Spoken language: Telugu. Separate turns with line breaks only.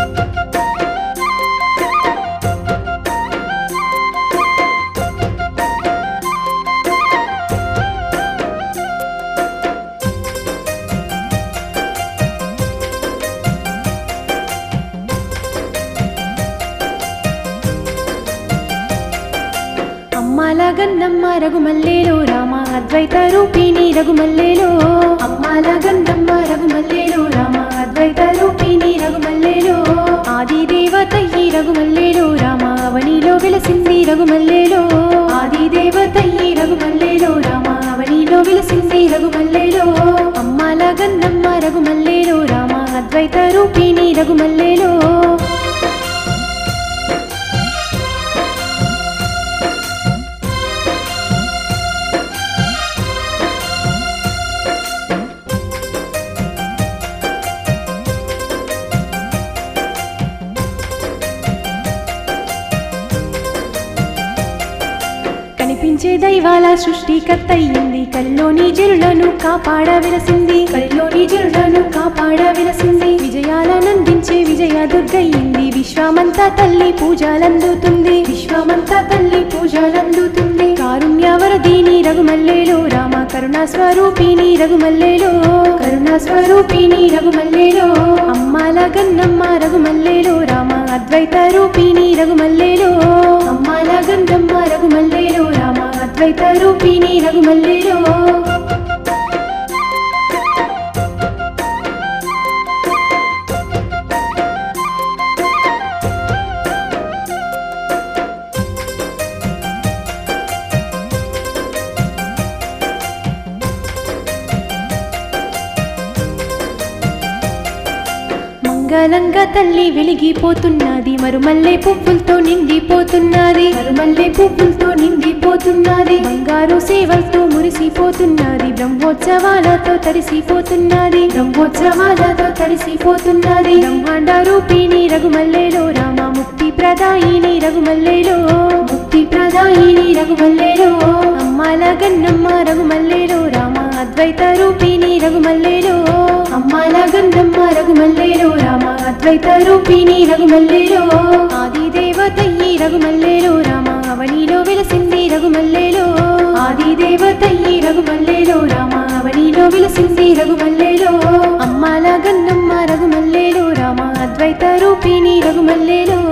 అమ్మాల గన్నమ్మ రఘుమల్లేలో రామ అద్వైత రూపిణి రఘుమల్లేలో అమ్మాల గన్నమ్మ రఘుమల్లేలో రామ అద్వైత రూపిణి రఘుమల్లేలో ఆది దేవతయ్యి రఘుమల్లేలో రామ అవనిలో వెలసింది రఘుమల్లేలో ఆది దేవతయ్యి రఘుమల్లేలో రామ అవనిలో వెలసింది రఘుమల్లేలో అమ్మాల గన్నమ్మ రఘుమల్లేలో రామ అద్వైత రూపిణి రఘుమల్లేలో కనిపించే దైవాల సృష్టికర్త అయ్యింది కల్లోని జనులను కాపాడ విలసింది కల్లోని జనులను కాపాడ విలసింది విజయాలనందించే విజయ దుర్గయ్యింది విశ్వమంతా తల్లి పూజలందుతుంది విశ్వమంతా తల్లి పూజలందుతుంది కారుణ్యవరదీని రఘుమల్లేలో రామ కరుణా స్వరూపిణి రఘుమల్లేలో కరుణా స్వరూపిణి రఘుమల్లేలో అమ్మాల గన్నమ్మ రఘుమల్లేలో రామ అద్వైత రూపిణి రఘుమల్లేలో అమ్మాల గన్నమ్మ రఘుమల్లేలో రామ అద్వైత రూపిణి రఘుమల్లేలో మంగళంగా తల్లి వెలిగిపోతున్నది మరుమల్లె పువ్వులతో నిండిపోతున్నది మరుమల్లె పువ్వులతో నిండిపోతున్నది బంగారు సేవలతో మురిసిపోతున్నది బ్రహ్మోత్సవాలతో తడిసిపోతున్నది బ్రహ్మోత్సవాలతో తడిసిపోతున్నది బ్రహ్మాండ రూపిణి రఘుమల్లేలో రామ ముక్తి ప్రదాయిని రఘుమల్లేలో ముక్తి ప్రదాయిని రఘుమల్లేలో అమ్మాల గన్నమ్మ రఘుమల్లేలో రామ అద్వైత రూపిణి రఘుమల్లేలో అమ్మాల గన్నమ్మ రఘుమల్లేలో రామ అద్వైత రూపిణి రఘుమల్లేలో ఆది దేవతయ్యి రఘుమల్లేలో రామ అవనిలో వెలసింది రఘుమల్లేలో ఆది దేవతయ్యి రఘుమల్లేలో రామ అవనిలో వెలసింది రఘుమల్లేలో అమ్మాల గన్నమ్మ రఘుమల్లేలో రామ అద్వైత రూపిణి రఘుమల్లేలో